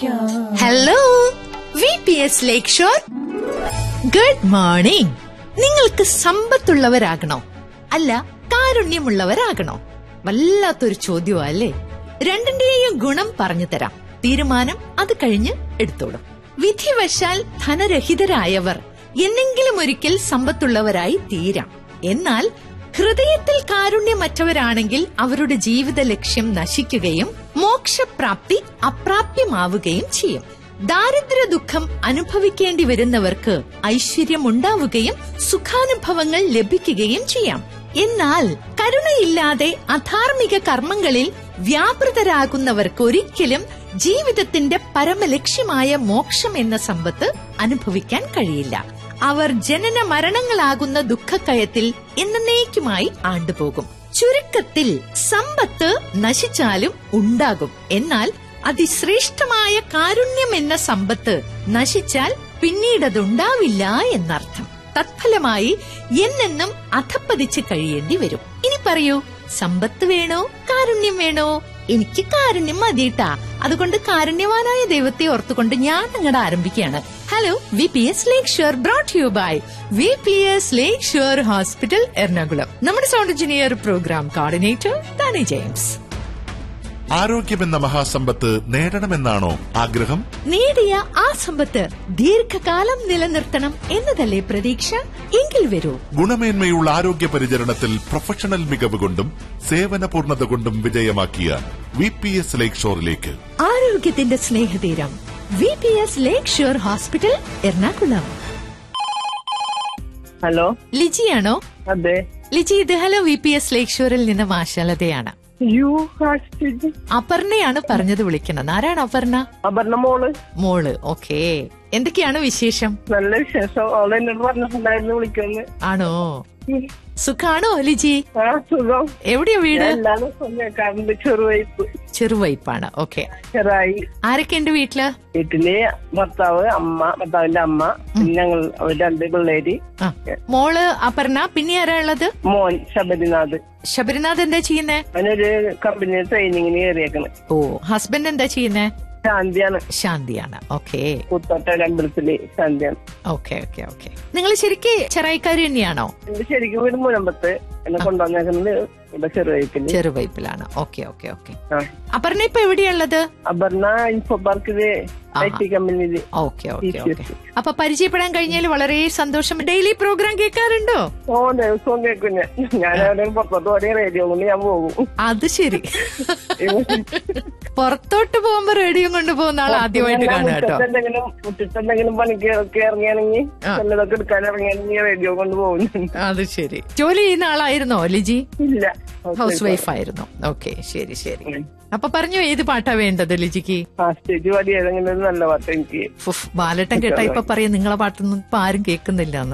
Hello V P S lake shore good morning നിങ്ങൾക്ക് സമ്പത്തുള്ളവരാകണോ അല്ല കാരുണ്യമുള്ളവരാകണോ വല്ലാത്തൊരു ചോദ്യമാ അല്ലേ രണ്ടിന്റെയും ഗുണം പറഞ്ഞു തരാം തീരുമാനം അത് കഴിഞ്ഞ് എടുത്തോളും വിധിവശാൽ ധനരഹിതരായവർ എന്നെങ്കിലും ഒരിക്കൽ സമ്പത്തുള്ളവരായി തീരാം എന്നാൽ ഹൃദയത്തിൽ കാരുണ്യമറ്റവരാണെങ്കിൽ അവരുടെ ജീവിത ലക്ഷ്യം നശിക്കുകയും മോക്ഷപ്രാപ്തി അപ്രാപ്യമാവുകയും ചെയ്യും ദാരിദ്ര്യ ദുഃഖം അനുഭവിക്കേണ്ടി വരുന്നവർക്ക് ഐശ്വര്യമുണ്ടാവുകയും സുഖാനുഭവങ്ങൾ ലഭിക്കുകയും ചെയ്യാം എന്നാൽ കരുണയില്ലാതെ അധാർമിക കർമ്മങ്ങളിൽ വ്യാപൃതരാകുന്നവർക്ക് ഒരിക്കലും ജീവിതത്തിന്റെ പരമലക്ഷ്യമായ മോക്ഷം എന്ന സമ്പത്ത് അനുഭവിക്കാൻ കഴിയില്ല അവർ ജനന മരണങ്ങളാകുന്ന ദുഃഖക്കയത്തിൽ എന്നേക്കുമായി ആണ്ടുപോകും ചുരുക്കത്തിൽ സമ്പത്ത് നശിച്ചാലും ഉണ്ടാകും എന്നാൽ അതിശ്രേഷ്ഠമായ കാരുണ്യം എന്ന സമ്പത്ത് നശിച്ചാൽ പിന്നീടതുണ്ടാവില്ല എന്നർത്ഥം തത്ഫലമായി എന്നെന്നും അധപ്പതിച്ച് കഴിയേണ്ടി വരും ഇനി പറയൂ സമ്പത്ത് വേണോ കാരുണ്യം വേണോ എനിക്ക് കാരുണ്യം മതിയിട്ടാ അതുകൊണ്ട് കാരുണ്യവാനായ ദൈവത്തെ ഓർത്തുകൊണ്ട് ഞാൻ അങ്ങോട്ട് ആരംഭിക്കുകയാണ് hello V P S lake shore brought you by V P S lake shore hospital Ernakulam നമ്മുടെ sound engineer program coordinator Thani James ആരോഗ്യമെന്ന മഹാസമ്പത്ത് നേടണമെന്നാണോ ആഗ്രഹം നേടിയ ആ സമ്പത്ത് ദീർഘകാലം നിലനിർത്തണം എന്നതല്ലേ പ്രതീക്ഷ എങ്കിൽ വരൂ ഗുണമേന്മയുള്ള ആരോഗ്യ പരിചരണത്തിൽ പ്രൊഫഷണൽ മികവ് കൊണ്ടും സേവന പൂർണ്ണത കൊണ്ടും വിജയമാക്കിയ വി പി എസ് ലേക്ക് ഷോറിലേക്ക് ആരോഗ്യത്തിന്റെ സ്നേഹതീരം V P S lake shore hospital Ernakulam hello ലിജിയാണോ അതെ ലിജി ഇത് hello V P S lake ഷുവറിൽ നിന്ന് മാഷാലതയാണ് യു ഹാഷ്ടിജ് അപർണയാണ് പറഞ്ഞത് വിളിക്കുന്നത് ആരാണ് അപർണ അപർണ മോള് മോള് ഓക്കേ എന്തൊക്കെയാണ് വിശേഷം നല്ല വിശേഷം അവള് എന്നോട് പറഞ്ഞിട്ടുണ്ടായിരുന്നു വിളിക്കുന്നു ആണോ സുഖാണോ ലിജി ആ സുഖം എവിടെയാ വീട് എല്ലാ ദിവസവും കേൾക്കാറുണ്ട് ചെറുവയ്പ് ചെറുവൈപ്പാണ് ഓക്കെ ചെറായി ആരൊക്കെയുണ്ട് വീട്ടില് വീട്ടില് ഭർത്താവ് അമ്മ ഭർത്താവിന്റെ അമ്മ പിന്നെ ഞങ്ങൾ അവര് രണ്ട് പിള്ളേര് ആ മോള് അപർണ പിന്നെ ആരാ ഉള്ളത് മോൻ ശബരിനാഥ് ശബരിനാഥ് എന്താ ചെയ്യുന്നേ അവനൊരു കമ്പനി ട്രെയിനിങ്ങിന് കയറിയേക്കണ് ഓ ഹസ്ബൻഡ് എന്താ ചെയ്യുന്നേ ശാന്തിയാണ് ശാന്തിയാണ് ഓക്കെ പുത്തോട്ട അമ്പലത്തില് ശാന്തിയാണ് ഓക്കെ ഓക്കെ ഓക്കെ നിങ്ങൾ ശരിക്ക് ചെറായിക്കാരി തന്നെയാണോ എന്റെ ശരിക്കും വീട് മുനമ്പത്ത് എന്നെ കൊണ്ടുവന്നേക്കുന്നത് ഇവിടെ ചെറുവയ്പില് ചെറുവൈപ്പിലാണ് ഓക്കെ ഓക്കെ ഓക്കെ ആ അപർണ ഇപ്പൊ എവിടെയുള്ളത് അപർണ ഇൻഫോ പാർക്കില് ഐ ടി കമ്പനിയില് ഓക്കെ ഓക്കെ ഓക്കെ അപ്പൊ പരിചയപ്പെടാൻ കഴിഞ്ഞാൽ വളരെ സന്തോഷം ഡെയിലി പ്രോഗ്രാം കേൾക്കാറുണ്ടോ ഓ ദിവസവും കേൾക്കും ഞാൻ ഞാൻ അവിടെ പുറത്തോട്ട് ഓടിയ റേഡിയോ കൊണ്ട് ഞാൻ പോകും അത് ശരി പുറത്തോട്ട് പോകുമ്പോ റേഡിയോ കൊണ്ടുപോകുന്ന ആൾ ആദ്യമായിട്ട് കാണുക കേട്ടോ മുറ്റത്തെന്തെങ്കിലും മുറ്റത്തെന്തെങ്കിലും പണിക്ക് ഇറങ്ങിയാണെങ്കിൽ ആ. ചിലതൊക്കെ എടുക്കാൻ ഇറങ്ങിയാണെങ്കിൽ റേഡിയോ കൊണ്ട് പോകും അത് ശരി ജോലി ചെയ്യുന്ന ആളായിരുന്നോ ലിജി ഇല്ല ഹൗസ് വൈഫ് ആയിരുന്നു ഓക്കെ ശരി ശരി അപ്പൊ പറഞ്ഞു ഏത് പാട്ടാ വേണ്ടത് ലിജിക്ക് ആ സ്റ്റേജ് പാടി ഏതെങ്കിലും ഒരു നല്ല പാട്ട് എനിക്ക് ഫുഫ്, ബാലട്ടൻ കേട്ടാ ഇപ്പൊ പറയാം നിങ്ങളെ പാട്ടൊന്നും ഇപ്പൊ ആരും കേൾക്കുന്നില്ല എന്ന്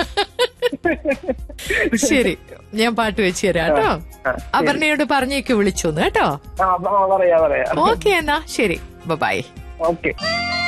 ശരി ഞാൻ പാട്ട് വെച്ച് തരാം കേട്ടോ ആ, ശരി. അപർണയോട് പറഞ്ഞേക്ക് വിളിച്ചോന്ന് കേട്ടോ ആ ആ, പറയാ പറയാ ഓക്കെ എന്നാ ശരി ബൈ ഓക്കെ